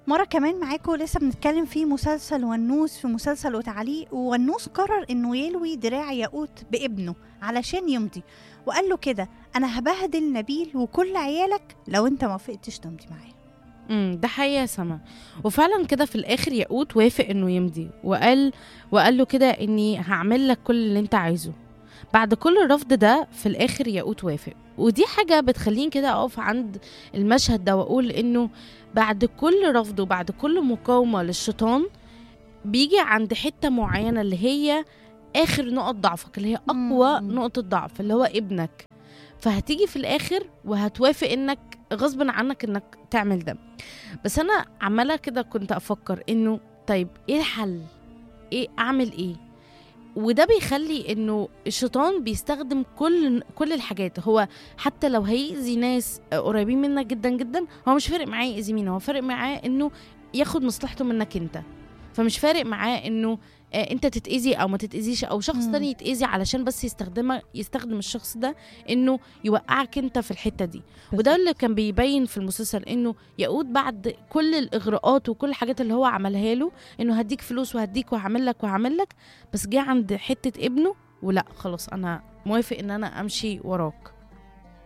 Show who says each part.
Speaker 1: مرة كمان معاكم لسه بنتكلم في مسلسل ونوس في مسلسل وتعليق وونوس قرر انه يلوي دراع ياقوت بابنه علشان يمضي وقال له كده انا هبهدل نبيل وكل عيالك لو انت ما وافقتش تمضي معايا
Speaker 2: امم ده حقيقة يا سما وفعلا كده في الاخر ياقوت وافق انه يمضي وقال وقال له كده اني هعمل لك كل اللي انت عايزه بعد كل الرفض ده في الاخر ياقوت وافق ودي حاجة بتخليني كده اقف عند المشهد ده واقول انه بعد كل رفض وبعد كل مقاومة للشيطان بيجي عند حتة معينة اللي هي اخر نقط ضعفك اللي هي اقوى
Speaker 1: مم.
Speaker 2: نقطة ضعف اللي هو ابنك فهتيجي في الاخر وهتوافق انك غصب عنك انك تعمل ده بس انا عماله كده كنت افكر انه طيب ايه الحل ايه اعمل ايه وده بيخلي انه الشيطان بيستخدم كل كل الحاجات هو حتى لو هيأذي ناس قريبين منك جدا جدا هو مش فارق معاه يأذي مين هو فارق معاه انه ياخد مصلحته منك انت فمش فارق معاه انه آه، انت تتأذي او ما تتأذيش او شخص
Speaker 1: مم.
Speaker 2: تاني يتأذي علشان بس يستخدمك يستخدم الشخص ده انه يوقعك انت في الحتة دي وده اللي كان بيبين في المسلسل انه يقود بعد كل الاغراءات وكل الحاجات اللي هو عملها له انه هديك فلوس وهديك وهعمل لك وهعمل لك بس جه عند حته ابنه ولا خلاص انا موافق ان انا امشي وراك